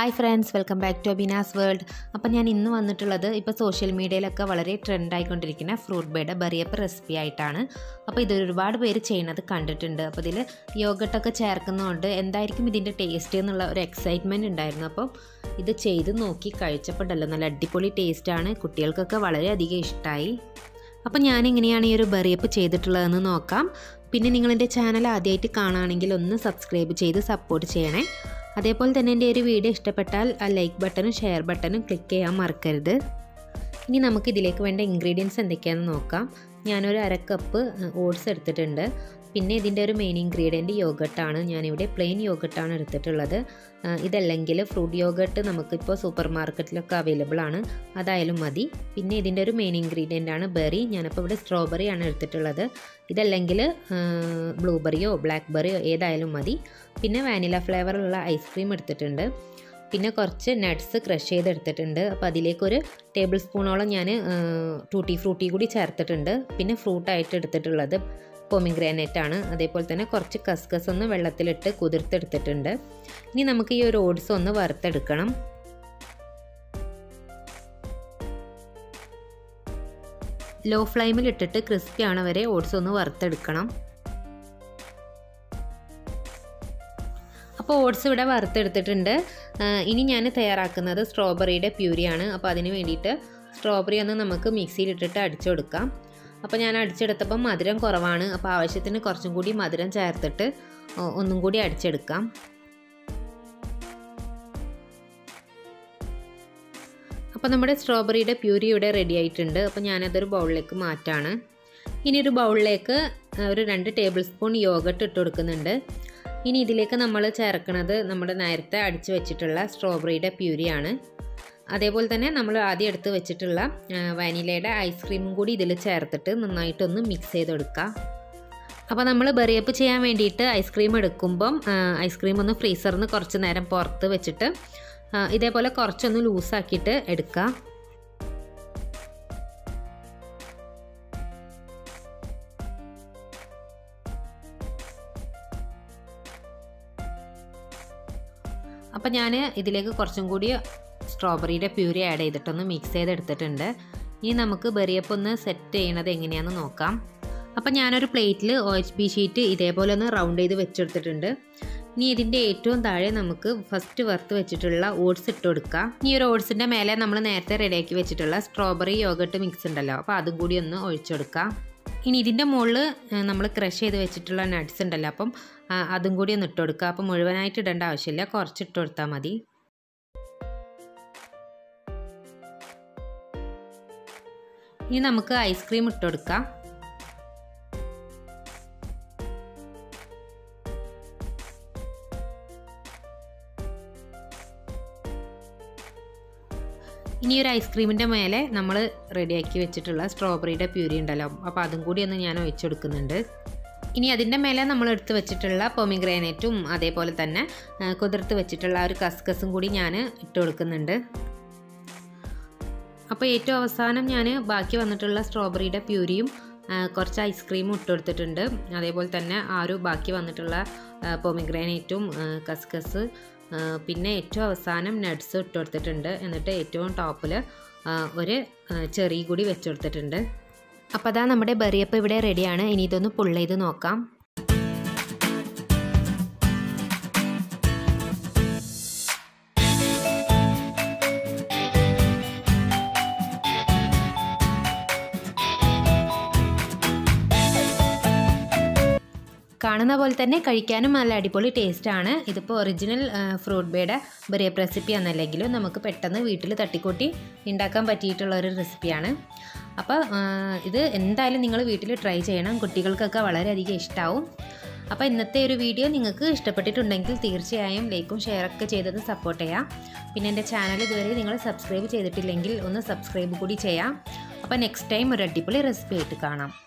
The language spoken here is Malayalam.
hi friends welcome back to Binas world അപ്പോൾ ഞാൻ ഇന്ന് വന്നിട്ടുള്ളത് ഇപ്പോൾ സോഷ്യൽ മീഡിയയിലൊക്കെ വളരെ ട്രെൻഡായിക്കൊണ്ടിരിക്കുന്ന ഫ്രൂട്ട് ബേയുടെ ബറിയപ്പ് റെസിപ്പി ആയിട്ടാണ് അപ്പോൾ ഇത് ഒരുപാട് പേര് ചെയ്യുന്നത് കണ്ടിട്ടുണ്ട് അപ്പോൾ ഇതിൽ യോഗട്ടൊക്കെ ചേർക്കുന്നതുകൊണ്ട് എന്തായിരിക്കും ഇതിൻ്റെ ടേസ്റ്റ് എന്നുള്ള ഒരു എക്സൈറ്റ്മെൻറ്റ് ഉണ്ടായിരുന്നു അപ്പോൾ ഇത് ചെയ്ത് നോക്കി കഴിച്ചപ്പോഴല്ലോ നല്ല അടിപൊളി ടേസ്റ്റാണ് കുട്ടികൾക്കൊക്കെ വളരെയധികം ഇഷ്ടമായി അപ്പോൾ ഞാൻ എങ്ങനെയാണ് ഈ ഒരു ബറിയപ്പ് ചെയ്തിട്ടുള്ളതെന്ന് നോക്കാം പിന്നെ നിങ്ങളെൻ്റെ ചാനൽ ആദ്യമായിട്ട് കാണുകയാണെങ്കിൽ ഒന്ന് സബ്സ്ക്രൈബ് ചെയ്ത് സപ്പോർട്ട് ചെയ്യണേ അതേപോലെ തന്നെ എൻ്റെ ഒരു വീഡിയോ ഇഷ്ടപ്പെട്ടാൽ ആ ലൈക്ക് ബട്ടണും ഷെയർ ബട്ടണും ക്ലിക്ക് ചെയ്യാൻ മറക്കരുത് ഇനി നമുക്ക് ഇതിലേക്ക് വേണ്ട ഇൻഗ്രീഡിയൻസ് എന്തൊക്കെയാണെന്ന് നോക്കാം ഞാനൊരു അര കപ്പ് ഓട്സ് എടുത്തിട്ടുണ്ട് പിന്നെ ഇതിൻ്റെ ഒരു മെയിൻ ഇൻഗ്രീഡിയൻറ്റ് യോഗട്ടാണ് ഞാനിവിടെ പ്ലെയിൻ യോഗട്ടാണ് എടുത്തിട്ടുള്ളത് ഇതല്ലെങ്കിൽ ഫ്രൂട്ട് യോഗട്ട് നമുക്കിപ്പോൾ സൂപ്പർ മാർക്കറ്റിലൊക്കെ അവൈലബിൾ ആണ് അതായാലും മതി പിന്നെ ഇതിൻ്റെ ഒരു മെയിൻ ഇൻഗ്രീഡിയൻ്റ് ആണ് ബെറി ഞാനിപ്പോൾ ഇവിടെ സ്ട്രോബെറി ആണ് എടുത്തിട്ടുള്ളത് ഇതല്ലെങ്കിൽ ബ്ലൂബെറിയോ ബ്ലാക്ക് ബെറിയോ ഏതായാലും മതി പിന്നെ വാനില ഫ്ലേവറുള്ള ഐസ്ക്രീം എടുത്തിട്ടുണ്ട് പിന്നെ കുറച്ച് നട്ട്സ് ക്രഷ് ചെയ്തെടുത്തിട്ടുണ്ട് അപ്പോൾ അതിലേക്കൊരു ടേബിൾ സ്പൂണോളം ഞാൻ ടൂട്ടി ഫ്രൂട്ടി കൂടി ചേർത്തിട്ടുണ്ട് പിന്നെ ഫ്രൂട്ടായിട്ട് എടുത്തിട്ടുള്ളത് പൊമിഗ്രാനൈറ്റ് ആണ് അതേപോലെ തന്നെ കുറച്ച് കസ്കസ് ഒന്ന് വെള്ളത്തിലിട്ട് കുതിർത്തെടുത്തിട്ടുണ്ട് ഇനി നമുക്ക് ഈ ഒരു ഓട്സ് ഒന്ന് വറുത്തെടുക്കണം ലോ ഫ്ലെയിമിൽ ഇട്ടിട്ട് ക്രിസ്പി ആണ് വരെ ഓട്സ് ഒന്ന് വറുത്തെടുക്കണം അപ്പോൾ ഓട്സ് ഇവിടെ വറുത്തെടുത്തിട്ടുണ്ട് ഇനി ഞാൻ തയ്യാറാക്കുന്നത് സ്ട്രോബെറിയുടെ പ്യൂരിയാണ് അപ്പോൾ അതിന് വേണ്ടിയിട്ട് സ്ട്രോബെറി ഒന്ന് നമുക്ക് മിക്സിയിലിട്ടിട്ട് അടിച്ചു കൊടുക്കാം അപ്പോൾ ഞാൻ അടിച്ചെടുത്തപ്പം മധുരം കുറവാണ് അപ്പോൾ ആവശ്യത്തിന് കുറച്ചും കൂടി മധുരം ചേർത്തിട്ട് ഒന്നും കൂടി അടിച്ചെടുക്കാം അപ്പോൾ നമ്മുടെ സ്ട്രോബെറിയുടെ പ്യൂരി ഇവിടെ റെഡി ആയിട്ടുണ്ട് അപ്പോൾ ഞാനതൊരു ബൗളിലേക്ക് മാറ്റാണ് ഇനി ഒരു ബൗളിലേക്ക് ഒരു രണ്ട് ടേബിൾ സ്പൂൺ യോഗട്ട് ഇട്ട് കൊടുക്കുന്നുണ്ട് ഇനി ഇതിലേക്ക് നമ്മൾ ചേർക്കുന്നത് നമ്മുടെ നേരത്തെ അടിച്ചു വെച്ചിട്ടുള്ള സ്ട്രോബെറിയുടെ പ്യൂരിയാണ് അതേപോലെ തന്നെ നമ്മൾ ആദ്യം എടുത്ത് വെച്ചിട്ടുള്ള വാനിലയുടെ ഐസ്ക്രീമും കൂടി ഇതിൽ ചേർത്തിട്ട് നന്നായിട്ടൊന്ന് മിക്സ് ചെയ്തെടുക്കുക അപ്പോൾ നമ്മൾ ബറിയപ്പ് ചെയ്യാൻ വേണ്ടിയിട്ട് ഐസ്ക്രീം എടുക്കുമ്പം ഐസ്ക്രീം ഒന്ന് ഫ്രീസറിൽ നിന്ന് കുറച്ച് നേരം പുറത്ത് വെച്ചിട്ട് ഇതേപോലെ കുറച്ചൊന്ന് ലൂസാക്കിയിട്ട് എടുക്കുക അപ്പോൾ ഞാൻ ഇതിലേക്ക് കുറച്ചും കൂടി സ്ട്രോബെറിയുടെ പ്യൂരി ആഡ് ചെയ്തിട്ടൊന്ന് മിക്സ് ചെയ്തെടുത്തിട്ടുണ്ട് ഇനി നമുക്ക് ബെറിയപ്പ് ഒന്ന് സെറ്റ് ചെയ്യണത് എങ്ങനെയാണെന്ന് നോക്കാം അപ്പോൾ ഞാനൊരു പ്ലേറ്റിൽ ഒ എച്ച് ബി ഷീറ്റ് ഇതേപോലെ ഒന്ന് റൗണ്ട് ചെയ്ത് വെച്ചെടുത്തിട്ടുണ്ട് ഇനി ഇതിൻ്റെ ഏറ്റവും താഴെ നമുക്ക് ഫസ്റ്റ് വറുത്ത് വെച്ചിട്ടുള്ള ഓട്സ് ഇട്ട് കൊടുക്കാം ഈ ഒരു ഓട്സിൻ്റെ മേലെ നമ്മൾ നേരത്തെ റെഡിയാക്കി വെച്ചിട്ടുള്ള സ്ട്രോബെറി യോഗട്ട് മിക്സ് ഉണ്ടല്ലോ അപ്പോൾ അതും കൂടി ഒന്ന് ഒഴിച്ചെടുക്കാം ഇനി ഇതിൻ്റെ മുകളിൽ നമ്മൾ ക്രഷ് ചെയ്ത് വെച്ചിട്ടുള്ള നട്ട്സ് ഉണ്ടല്ലോ അപ്പം അതും കൂടി ഒന്ന് ഇട്ട് കൊടുക്കുക അപ്പം മുഴുവനായിട്ട് ഇടേണ്ട ആവശ്യമില്ല കുറച്ച് ഇട്ട് കൊടുത്താൽ മതി ഇനി നമുക്ക് ഐസ്ക്രീം ഇട്ട് കൊടുക്കാം ഇനി ഒരു ഐസ്ക്രീമിൻ്റെ മേലെ നമ്മൾ റെഡിയാക്കി വെച്ചിട്ടുള്ള സ്ട്രോബെറിയുടെ പ്യൂരി ഉണ്ടല്ലോ അപ്പോൾ അതും കൂടി ഒന്ന് ഞാൻ ഒഴിച്ചെടുക്കുന്നുണ്ട് ഇനി അതിൻ്റെ മേലെ നമ്മൾ എടുത്ത് വെച്ചിട്ടുള്ള പൊമിഗ്രാനൈറ്റും അതേപോലെ തന്നെ കുതിർത്ത് വെച്ചിട്ടുള്ള ഒരു കസ്കസും കൂടി ഞാൻ ഇട്ട് കൊടുക്കുന്നുണ്ട് അപ്പോൾ ഏറ്റവും അവസാനം ഞാൻ ബാക്കി വന്നിട്ടുള്ള സ്ട്രോബെറിയുടെ പ്യൂരിയും കുറച്ച് ഐസ്ക്രീമും ഇട്ട് കൊടുത്തിട്ടുണ്ട് അതേപോലെ തന്നെ ആ ഒരു ബാക്കി വന്നിട്ടുള്ള പൊമിഗ്രാനൈറ്റും കസ്കസ് പിന്നെ ഏറ്റവും അവസാനം നട്ട്സ് ഇട്ട് കൊടുത്തിട്ടുണ്ട് എന്നിട്ട് ഏറ്റവും ടോപ്പിൽ ഒരു ചെറി കൂടി വെച്ച് കൊടുത്തിട്ടുണ്ട് അപ്പോൾ അതാ നമ്മുടെ ബറിയപ്പ് ഇവിടെ റെഡിയാണ് ഇനി ഇതൊന്ന് പുള്ള ചെയ്ത് നോക്കാം കാണുന്ന പോലെ തന്നെ കഴിക്കാനും നല്ല അടിപൊളി ടേസ്റ്റാണ് ഇതിപ്പോൾ ഒറിജിനൽ ഫ്രൂട്ട് ബേയുടെ ബറിയപ്പ് റെസിപ്പി എന്നല്ലെങ്കിലും നമുക്ക് പെട്ടെന്ന് വീട്ടിൽ തട്ടിക്കൂട്ടി ഉണ്ടാക്കാൻ പറ്റിയിട്ടുള്ള ഒരു റെസിപ്പിയാണ് അപ്പോൾ ഇത് എന്തായാലും നിങ്ങൾ വീട്ടിൽ ട്രൈ ചെയ്യണം കുട്ടികൾക്കൊക്കെ വളരെയധികം ഇഷ്ടമാവും അപ്പോൾ ഇന്നത്തെ ഒരു വീഡിയോ നിങ്ങൾക്ക് ഇഷ്ടപ്പെട്ടിട്ടുണ്ടെങ്കിൽ തീർച്ചയായും ലൈക്കും ഷെയറൊക്കെ ചെയ്തത് സപ്പോർട്ട് ചെയ്യാം പിന്നെ എൻ്റെ ചാനൽ ഇതുവരെ നിങ്ങൾ സബ്സ്ക്രൈബ് ചെയ്തിട്ടില്ലെങ്കിൽ ഒന്ന് സബ്സ്ക്രൈബ് കൂടി ചെയ്യാം അപ്പോൾ നെക്സ്റ്റ് ടൈം ഒരു അടിപൊളി റെസിപ്പി ആയിട്ട് കാണാം